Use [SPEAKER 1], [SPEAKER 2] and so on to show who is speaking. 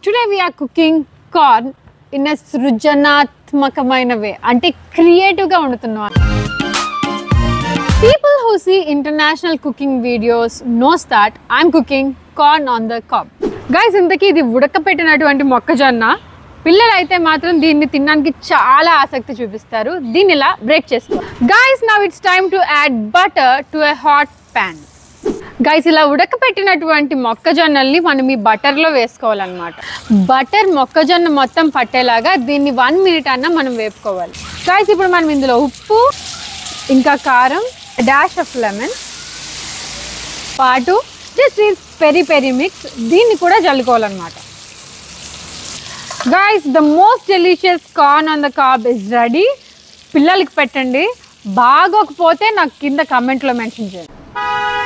[SPEAKER 1] today we're cooking corn in a సృజనాత్మకమైన way అంటే క్రియేటివ్గా వండుతున్నాం people who see international cooking videos knows that I'm cooking corn on the cup guys ఇంతకీ ఇది ఉడకపెట్టినటువంటి మొక్కజొన్న పిల్లలు అయితే మాత్రం దీన్ని తినడానికి చాలా ఆసక్తి చూపిస్తారు దీన్ని ఇలా బ్రేక్ చేసుకో guys now it's time to add butter to a hot pan guys ఇలా ఉడకపెట్టినటువంటి మొక్కజొన్నల్ని మనం ఈ బటర్లో వేసుకోవాలన్నమాట బటర్ మొక్కజొన్న మొత్తం పట్టేలాగా దీన్ని వన్ మినిట్ అన్న మనం వేపుకోవాలి గైస్ ఇప్పుడు మనం ఇందులో ఉప్పు ఇంకా కారం డాష్ ఆఫ్ లెమన్ పాటు జస్ట్ పెరి పెరి మిక్స్ దీన్ని కూడా జల్లుకోవాలన్నమాట guys the most delicious corn on the cob is ready పిల్లలకి పెట్టండి బాగోకపోతే నాకు కింద కమెంట్లో మెన్షన్ చేయండి